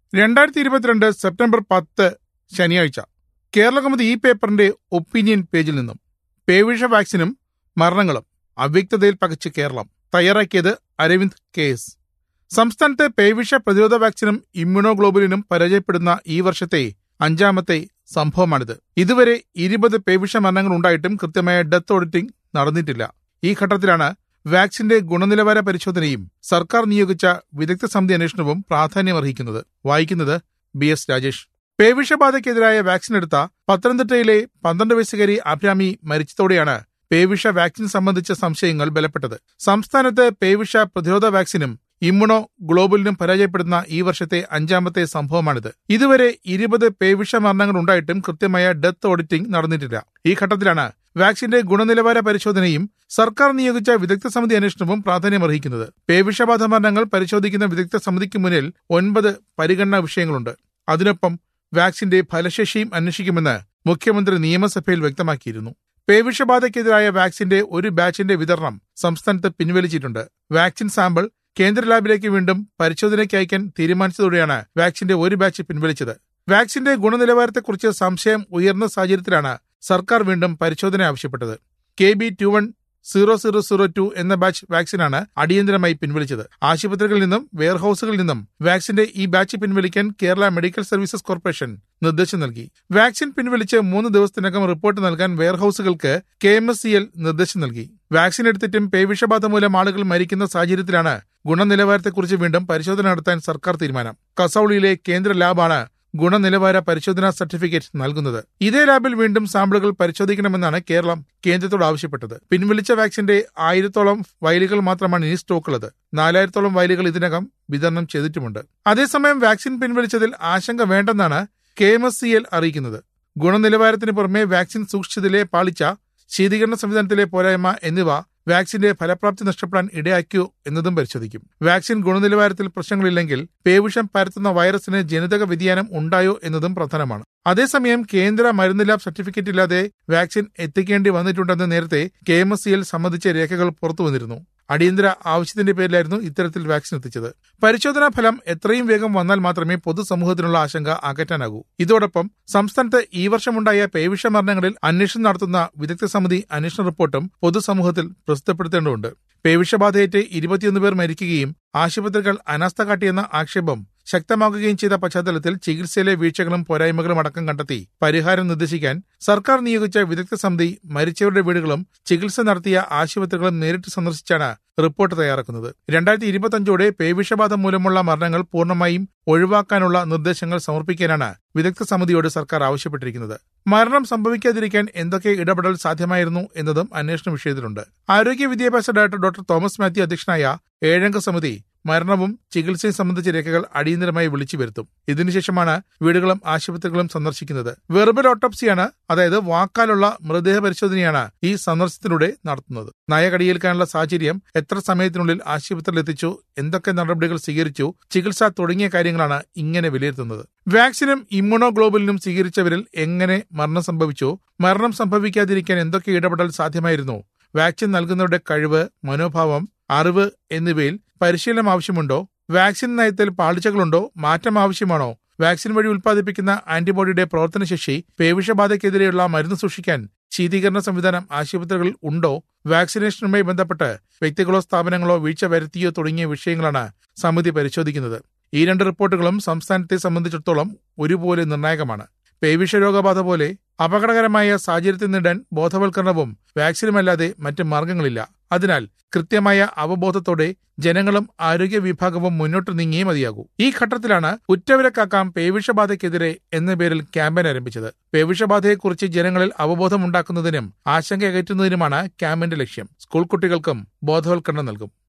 രണ്ടായിരത്തി ഇരുപത്തിരണ്ട് സെപ്റ്റംബർ പത്ത് ശനിയാഴ്ച കേരള കൗമുദി ഈ പേപ്പറിന്റെ ഒപ്പീനിയൻ പേജിൽ നിന്നും പേവിഷ വാക്സിനും മരണങ്ങളും അവ്യക്തതയിൽ പകച്ച് കേരളം തയ്യാറാക്കിയത് അരവിന്ദ് കെ എസ് സംസ്ഥാനത്തെ പേവിഷ പ്രതിരോധ വാക്സിനും ഇമ്മ്യൂണോഗ്ലോബുലിനും പരാജയപ്പെടുന്ന ഈ വർഷത്തെ അഞ്ചാമത്തെ സംഭവമാണിത് ഇതുവരെ ഇരുപത് പേവിഷ മരണങ്ങൾ ഉണ്ടായിട്ടും കൃത്യമായ ഡെത്ത് ഓഡിറ്റിംഗ് നടന്നിട്ടില്ല ഈ ഘട്ടത്തിലാണ് വാക്സിന്റെ ഗുണനിലവാര പരിശോധനയും സർക്കാർ നിയോഗിച്ച വിദഗ്ധ സമിതി അന്വേഷണവും പ്രാധാന്യമർഹിക്കുന്നത് വായിക്കുന്നത് ബി എസ് രാജേഷ് പേവിഷബാധയ്ക്കെതിരായ വാക്സിൻ എടുത്ത പത്തനംതിട്ടയിലെ പന്ത്രണ്ട് വയസ്സുകാരി അഭിരാമി മരിച്ചതോടെയാണ് പേവിഷ വാക്സിൻ സംബന്ധിച്ച സംശയങ്ങൾ ബലപ്പെട്ടത് സംസ്ഥാനത്ത് പേവിഷ പ്രതിരോധ വാക്സിനും ഇമ്മ്യൂണോ ഗ്ലോബലിനും പരാജയപ്പെടുന്ന ഈ വർഷത്തെ അഞ്ചാമത്തെ സംഭവമാണിത് ഇതുവരെ ഇരുപത് പേവിഷ മരണങ്ങൾ ഉണ്ടായിട്ടും കൃത്യമായ ഡെത്ത് ഓഡിറ്റിംഗ് നടന്നിട്ടില്ല ഈ ഘട്ടത്തിലാണ് വാക്സിന്റെ ഗുണനിലവാര പരിശോധനയും സർക്കാർ നിയോഗിച്ച വിദഗ്ധ സമിതി അന്വേഷണവും പ്രാധാന്യമർഹിക്കുന്നത് പേവിഷബാധ മരണങ്ങൾ പരിശോധിക്കുന്ന വിദഗ്ധ സമിതിക്ക് മുന്നിൽ ഒൻപത് പരിഗണനാ വിഷയങ്ങളുണ്ട് അതിനൊപ്പം വാക്സിന്റെ ഫലശേഷിയും അന്വേഷിക്കുമെന്ന് മുഖ്യമന്ത്രി നിയമസഭയിൽ വ്യക്തമാക്കിയിരുന്നു പേവിഷബാധയ്ക്കെതിരായ വാക്സിന്റെ ഒരു ബാച്ചിന്റെ വിതരണം സംസ്ഥാനത്ത് പിൻവലിച്ചിട്ടുണ്ട് വാക്സിൻ സാമ്പിൾ കേന്ദ്ര ലാബിലേക്ക് വീണ്ടും പരിശോധനയ്ക്ക് അയക്കാൻ തീരുമാനിച്ചതോടെയാണ് വാക്സിന്റെ ഒരു ബാച്ച് പിൻവലിച്ചത് വാക്സിന്റെ ഗുണനിലവാരത്തെക്കുറിച്ച് സംശയം ഉയർന്ന സാഹചര്യത്തിലാണ് സർക്കാർ വീണ്ടും പരിശോധന ആവശ്യപ്പെട്ടത് K B two one zero zero zero two എന്ന ബാച്ച് വാക്സിനാണ് അടിയന്തരമായി പിൻവലിച്ചത് ആശുപത്രികളിൽ നിന്നും വെയർഹൌസുകളിൽ നിന്നും വാക്സിന്റെ ഈ ബാച്ച് പിൻവലിക്കാൻ കേരള മെഡിക്കൽ സർവീസസ് കോർപ്പറേഷൻ നിർദ്ദേശം നൽകി വാക്സിൻ പിൻവലിച്ച് മൂന്ന് ദിവസത്തിനകം റിപ്പോർട്ട് നൽകാൻ വെയർഹൌസുകൾക്ക് K M S C L നിർദ്ദേശം നൽകി വാക്സിൻ എടുത്തിട്ടും പേവിഷബാധ മൂലം ആളുകൾ മരിക്കുന്ന സാഹചര്യത്തിലാണ് ഗുണനിലവാരത്തെക്കുറിച്ച് വീണ്ടും പരിശോധന നടത്താൻ സർക്കാർ തീരുമാനം കസൌളിയിലെ കേന്ദ്ര ലാബാണ് ഗുണനിലവാര പരിശോധനാ സർട്ടിഫിക്കറ്റ് നൽകുന്നത് ഇതേ ലാബിൽ വീണ്ടും സാമ്പിളുകൾ പരിശോധിക്കണമെന്നാണ് കേരളം കേന്ദ്രത്തോട് ആവശ്യപ്പെട്ടത് പിൻവലിച്ച വാക്സിന്റെ ആയിരത്തോളം വയലുകൾ മാത്രമാണ് ഇനി സ്റ്റോക്കുള്ളത് നാലായിരത്തോളം വയലുകൾ ഇതിനകം വിതരണം ചെയ്തിട്ടുമുണ്ട് അതേസമയം വാക്സിൻ പിൻവലിച്ചതിൽ ആശങ്ക വേണ്ടെന്നാണ് K M S C L അറിയിക്കുന്നത് ഗുണനിലവാരത്തിന് പുറമെ വാക്സിൻ സൂക്ഷിച്ചതിലെ പാളിച്ച ശീതീകരണ സംവിധാനത്തിലെ പോരായ്മ എന്നിവ വാക്സിന്റെ ഫലപ്രാപ്തി നഷ്ടപ്പെടാൻ ഇടയാക്കിയോ എന്നതും പരിശോധിക്കും വാക്സിൻ ഗുണനിലവാരത്തിൽ പ്രശ്നങ്ങളില്ലെങ്കിൽ പേവിഷം പരത്തുന്ന വൈറസിന് ജനിതക വ്യതിയാനം ഉണ്ടായോ എന്നതും പ്രധാനമാണ് അതേസമയം കേന്ദ്ര മരുന്ന് ലാബ് സർട്ടിഫിക്കറ്റ് ഇല്ലാതെ വാക്സിൻ എത്തിക്കേണ്ടി വന്നിട്ടുണ്ടെന്ന് നേരത്തെ കെ എം എസ് സിയിൽ സംബന്ധിച്ച രേഖകൾ പുറത്തു വന്നിരുന്നു അടിയന്തര ആവശ്യത്തിന്റെ പേരിലായിരുന്നു ഇത്തരത്തിൽ വാക്സിൻ എത്തിച്ചത് പരിശോധനാ ഫലം എത്രയും വേഗം വന്നാൽ മാത്രമേ പൊതുസമൂഹത്തിനുള്ള ആശങ്ക അകറ്റാനാകൂ ഇതോടൊപ്പം സംസ്ഥാനത്ത് ഈ വർഷമുണ്ടായ പേവിഷ മരണങ്ങളിൽ അന്വേഷണം നടത്തുന്ന വിദഗ്ധ സമിതി അന്വേഷണ റിപ്പോർട്ടും പൊതുസമൂഹത്തിൽ പ്രസിദ്ധപ്പെടുത്തേണ്ടതുണ്ട് പേവിഷബാധയേറ്റ് ഇരുപത്തിയൊന്ന് പേർ മരിക്കുകയും ആശുപത്രികൾ അനാസ്ഥ കാട്ടിയെന്ന ആക്ഷേപം ശക്തമാക്കുകയും ചെയ്ത പശ്ചാത്തലത്തിൽ ചികിത്സയിലെ വീഴ്ചകളും പോരായ്മകളും അടക്കം കണ്ടെത്തി പരിഹാരം നിർദ്ദേശിക്കാൻ സർക്കാർ നിയോഗിച്ച വിദഗ്ധ സമിതി മരിച്ചവരുടെ വീടുകളും ചികിത്സ നടത്തിയ ആശുപത്രികളും നേരിട്ട് സന്ദർശിച്ചാണ് റിപ്പോർട്ട് തയ്യാറാക്കുന്നത് രണ്ടായിരത്തി ഇരുപത്തിയഞ്ചോടെ പേവിഷബാധ മൂലമുള്ള മരണങ്ങൾ പൂർണ്ണമായും ഒഴിവാക്കാനുള്ള നിർദ്ദേശങ്ങൾ സമർപ്പിക്കാനാണ് വിദഗ്ധ സമിതിയോട് സർക്കാർ ആവശ്യപ്പെട്ടിരിക്കുന്നത് മരണം സംഭവിക്കാതിരിക്കാൻ എന്തൊക്കെ ഇടപെടൽ സാധ്യമായിരുന്നു എന്നതും അന്വേഷണ വിഷയത്തിലുണ്ട് ആരോഗ്യ വിദ്യാഭ്യാസ ഡയറക്ടർ ഡോക്ടർ തോമസ് മാത്യു അധ്യക്ഷനായ ഏഴംഗ സമിതി മരണവും ചികിത്സയും സംബന്ധിച്ച രേഖകൾ അടിയന്തരമായി വിളിച്ചു വരുത്തും ഇതിനുശേഷമാണ് വീടുകളും ആശുപത്രികളും സന്ദർശിക്കുന്നത് വെർബൽ ഓട്ടോപ്സിയാണ് അതായത് വാക്കാലുള്ള മൃതദേഹ പരിശോധനയാണ് ഈ സന്ദർശനത്തിലൂടെ നടത്തുന്നത് നയകടിയേൽക്കാനുള്ള സാഹചര്യം എത്ര സമയത്തിനുള്ളിൽ ആശുപത്രിയിൽ എത്തിച്ചു എന്തൊക്കെ നടപടികൾ സ്വീകരിച്ചു ചികിത്സ തുടങ്ങിയ കാര്യങ്ങളാണ് ഇങ്ങനെ വിലയിരുത്തുന്നത് വാക്സിനും ഇമ്മ്യൂണോഗ്ലോബലിനും സ്വീകരിച്ചവരിൽ എങ്ങനെ മരണം സംഭവിച്ചു മരണം സംഭവിക്കാതിരിക്കാൻ എന്തൊക്കെ ഇടപെടൽ സാധ്യമായിരുന്നു വാക്സിൻ നൽകുന്നവരുടെ കഴിവ് മനോഭാവം അറിവ് എന്നിവയിൽ പരിശീലനം ആവശ്യമുണ്ടോ വാക്സിൻ നയത്തിൽ പാളിച്ചകളുണ്ടോ മാറ്റം ആവശ്യമാണോ വാക്സിൻ വഴി ഉൽപ്പാദിപ്പിക്കുന്ന ആന്റിബോഡിയുടെ പ്രവർത്തനശേഷി പേവിഷബാധയ്ക്കെതിരെയുള്ള മരുന്ന് സൂക്ഷിക്കാൻ ശീതീകരണ സംവിധാനം ആശുപത്രികളിൽ ഉണ്ടോ വാക്സിനേഷനുമായി ബന്ധപ്പെട്ട് വ്യക്തികളോ സ്ഥാപനങ്ങളോ വീഴ്ച വരുത്തിയോ തുടങ്ങിയ വിഷയങ്ങളാണ് സമിതി പരിശോധിക്കുന്നത് ഈ രണ്ട് റിപ്പോർട്ടുകളും സംസ്ഥാനത്തെ സംബന്ധിച്ചിടത്തോളം ഒരുപോലെ നിർണായകമാണ് പേവിഷ രോഗബാധ പോലെ അപകടകരമായ സാഹചര്യത്തിൽ നേടാൻ ബോധവൽക്കരണവും വാക്സിനുമല്ലാതെ മറ്റ് മാർഗങ്ങളില്ല അതിനാൽ കൃത്യമായ അവബോധത്തോടെ ജനങ്ങളും ആരോഗ്യ വിഭാഗവും മുന്നോട്ട് നീങ്ങിയേ മതിയാകൂ ഈ ഘട്ടത്തിലാണ് ഉറ്റവരെ കാക്കാം പേവിഷബാധയ്ക്കെതിരെ എന്ന പേരിൽ ക്യാമ്പയിൻ ആരംഭിച്ചത് പേവിഷബാധയെക്കുറിച്ച് ജനങ്ങളിൽ അവബോധമുണ്ടാക്കുന്നതിനും ആശങ്ക അകറ്റുന്നതിനുമാണ് ക്യാമ്പയിന്റെ ലക്ഷ്യം സ്കൂൾ കുട്ടികൾക്കും ബോധവൽക്കരണം നൽകും